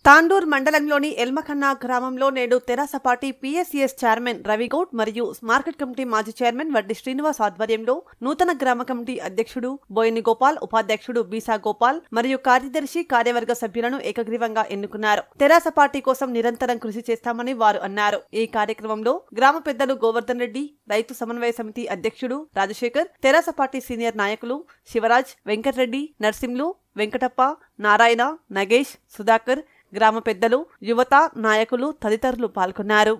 తాండూర్ మండలంలోని ఎల్మకన్నా గ్రామంలో నేడు TRS party PSCS chairman Ravi Goud మరియు మార్కెట్ కమిటీ మాజీ చైర్మన్ వడ్డి శ్రీనివాస్ ఆధ్వర్యంలో నూతన గ్రామ కమిటీ అధ్యక్షుడు బోయిని గోపాల్ ఉపాధ్యక్షుడు బీసా గోపాల్ మరియు కార్యదర్శి కార్యవర్గ సభ్యులను ఏకగ్రీవంగా ఎన్నుకున్నారు తెరాస పార్టీ కోసం నిరంతరం కృషి చేస్తామని వారు అన్నారు ఈ కార్యక్రమంలో గ్రామ పెద్దలు గోవర్ధన్ రెడ్డి రైతు సమన్వయ సమితి అధ్యక్షుడు రాజశేఖర్ తెరాస పార్టీ సీనియర్ నాయకులు శివరాజ్ వెంకటరెడ్డి నర్సింలు వెంకటప్ప నారాయణ నగేష్ సుధాకర్ గ్రామ పెద్దలు యువత నాయకులు తదితరులు పాల్గొన్నారు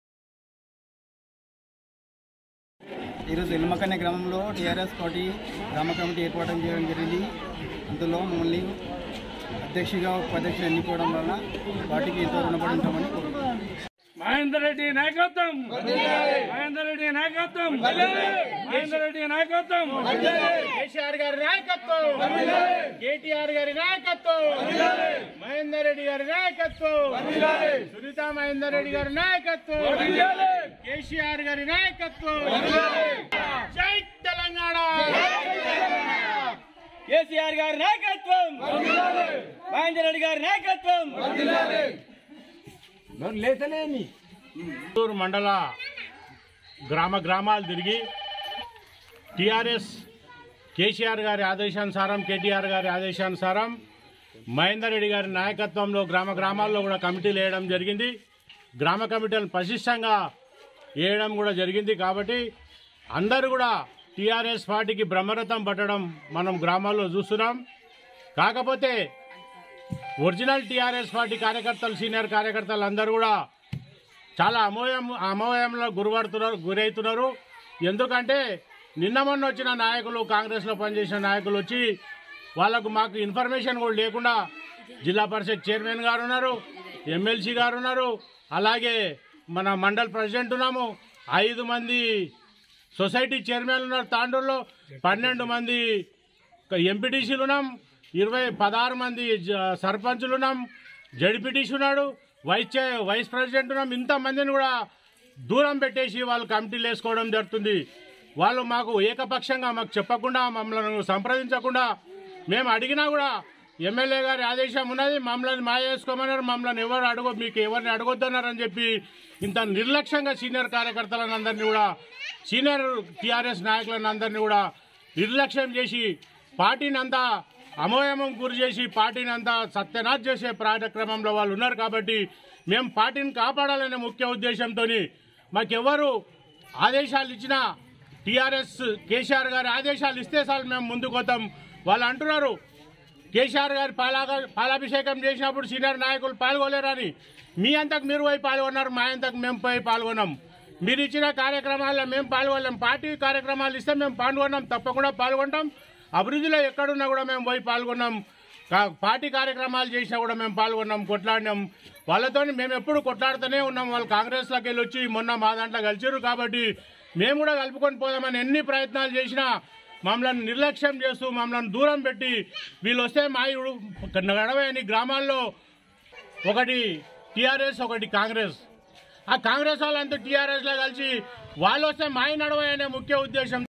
ఈరోజు ఎల్మకన్య గ్రామంలో టీఆర్ఎస్ పార్టీ గ్రామ కమిటీ ఏర్పాటు చేయడం జరిగింది అందులో మమ్మల్ని అధ్యక్షుడిగా ఉపాధ్యక్షులు ఎన్నుకోవడం వలన పార్టీకి ఎంతో రుణపడి ఉంటామని కోరుకుంటున్నాను మహేందర్ రెడ్డి నాయకత్వం మహేందర్ రెడ్డి నాయకత్వం మహేందర్ రెడ్డి నాయకత్వం కేసీఆర్ గారి నాయకత్వం కేటీఆర్ గారి నాయకత్వం మహేందర్ రెడ్డి గారి నాయకత్వం సునీత మహేందర్ రెడ్డి గారి నాయకత్వం కేసీఆర్ గారి నాయకత్వం జై తెలంగాణ కేసీఆర్ గారి నాయకత్వం మహేందర్ రెడ్డి గారి నాయకత్వం చిత్తూరు మండల గ్రామ గ్రామాలు తిరిగి టిఆర్ఎస్ కేసీఆర్ గారి ఆదేశానుసారం కేటీఆర్ గారి ఆదేశానుసారం మహేందర్ రెడ్డి గారి నాయకత్వంలో గ్రామ గ్రామాల్లో కూడా కమిటీలు వేయడం జరిగింది గ్రామ కమిటీలను ప్రశిష్టంగా వేయడం కూడా జరిగింది కాబట్టి అందరూ కూడా టీఆర్ఎస్ పార్టీకి బ్రహ్మరథం పట్టడం మనం గ్రామాల్లో చూస్తున్నాం కాకపోతే ఒరిజినల్ టీఆర్ఎస్ పార్టీ కార్యకర్తలు సీనియర్ కార్యకర్తలు అందరూ కూడా చాలా అమోయం అమోయంలో గురిపడుతున్నారు గురవుతున్నారు ఎందుకంటే నిన్న మొన్న వచ్చిన నాయకులు కాంగ్రెస్లో పనిచేసిన నాయకులు వచ్చి వాళ్ళకు మాకు ఇన్ఫర్మేషన్ కూడా లేకుండా జిల్లా పరిషత్ చైర్మన్ గారు ఉన్నారు ఎమ్మెల్సీ గారు ఉన్నారు అలాగే మన మండల్ ప్రెసిడెంట్ ఉన్నాము ఐదు మంది సొసైటీ చైర్మన్ ఉన్నారు తాండూరులో పన్నెండు మంది ఎంపీటీసీలు ఉన్నాం ఇరవై పదహారు మంది జ- సర్పంచులు ఉన్నాం జడ్పీటీసీ ఉన్నాడు వైస్ చై- వైస్ ప్రెసిడెంట్ ఉన్నాం ఇంతమందిని కూడా దూరం పెట్టేసి వాళ్ళు కమిటీలు వేసుకోవడం జరుగుతుంది వాళ్ళు మాకు ఏకపక్షంగా మాకు చెప్పకుండా మమ్మల్ని సంప్రదించకుండా మేము అడిగినా కూడా ఎమ్మెల్యే గారి ఆదేశం ఉన్నది మమ్మల్ని మాయ వేసుకోమన్నారు మమ్మల్ని ఎవరు అడగ మీకు ఎవరిని అడగొద్దన్నారని చెప్పి ఇంత నిర్లక్ష్యంగా సీనియర్ కార్యకర్తలను అందరినీ కూడా సీనియర్ టీఆర్ఎస్ నాయకులను అందరినీ కూడా నిర్లక్ష్యం చేసి పార్టీని అంతా అమోయమం గురి చేసి పార్టీని అంతా సత్యనాథ్ చేసే కార్యక్రమంలో వాళ్ళు ఉన్నారు కాబట్టి మేము పార్టీని కాపాడాలనే ముఖ్య ఉద్దేశంతో మాకెవరు ఆదేశాలు ఇచ్చినా టీఆర్ఎస్ కేసీఆర్ గారి ఆదేశాలు ఇస్తే చాలు మేము ముందుకు పోతాం వాళ్ళు అంటున్నారు కేసీఆర్ గారి పాలా పాలాభిషేకం చేసినప్పుడు సీనియర్ నాయకులు పాల్గొలేరని మీ అంతకు మీరు పోయి పాల్గొన్నారు మా అంతకు మేము పోయి పాల్గొన్నాం మీరు ఇచ్చిన కార్యక్రమాల్లో మేము పాల్గొన్నాం పార్టీ కార్యక్రమాలు ఇస్తే మేము పాల్గొన్నాం తప్పకుండా పాల్గొంటాం అభివృద్ధిలో ఎక్కడున్నా కూడా మేము పోయి పాల్గొన్నాం కా- పార్టీ కార్యక్రమాలు చేసినా కూడా మేము పాల్గొన్నాం కొట్లాడినాం వాళ్ళతో మేము ఎప్పుడు కొట్లాడుతూనే ఉన్నాం వాళ్ళు కాంగ్రెస్లోకి వెళ్ళి వచ్చి మొన్న మా దాంట్లో కలిసిరు కాబట్టి మేము కూడా కలుపుకొని పోదామని ఎన్ని ప్రయత్నాలు చేసినా మమ్మల్ని నిర్లక్ష్యం చేస్తూ మమ్మల్ని దూరం పెట్టి వీళ్ళు వస్తే మా ఇడు నడవని గ్రామాల్లో ఒకటి టీఆర్ఎస్ ఒకటి కాంగ్రెస్ ఆ కాంగ్రెస్ వాళ్ళంతా టీఆర్ఎస్లో కలిసి వాళ్ళు వస్తే మాయ నడవయనే ముఖ్య ఉద్దేశం